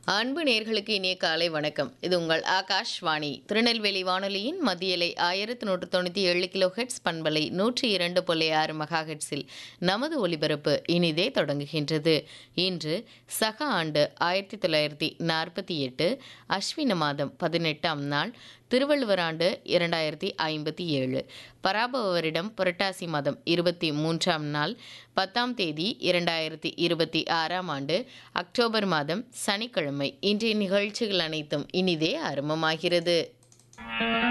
அன்பு நேர்களுக்கு இனிய காலை வணக்கம் இது உங்கள் ஆகாஷ்வாணி திருநெல்வேலி வானொலியின் மத்தியலை ஆயிரத்தி நூற்று தொண்ணூற்றி ஏழு கிலோ ஹெட்ஸ் பண்பலை நூற்றி இரண்டு புள்ளி ஆறு மெகா ஹெட்ஸில் நமது ஒலிபரப்பு இனிதே தொடங்குகின்றது இன்று சக ஆண்டு ஆயிரத்தி தொள்ளாயிரத்தி நாற்பத்தி எட்டு அஸ்வின மாதம் பதினெட்டாம் நாள் திருவள்ளுவர் ஆண்டு இரண்டாயிரத்தி ஐம்பத்தி ஏழு பராபவ வருடம் புரட்டாசி மாதம் இருபத்தி மூன்றாம் நாள் பத்தாம் தேதி இரண்டாயிரத்தி இருபத்தி ஆறாம் ஆண்டு அக்டோபர் மாதம் சனிக்கிழமை இன்றைய நிகழ்ச்சிகள் அனைத்தும் இனிதே ஆரம்பமாகிறது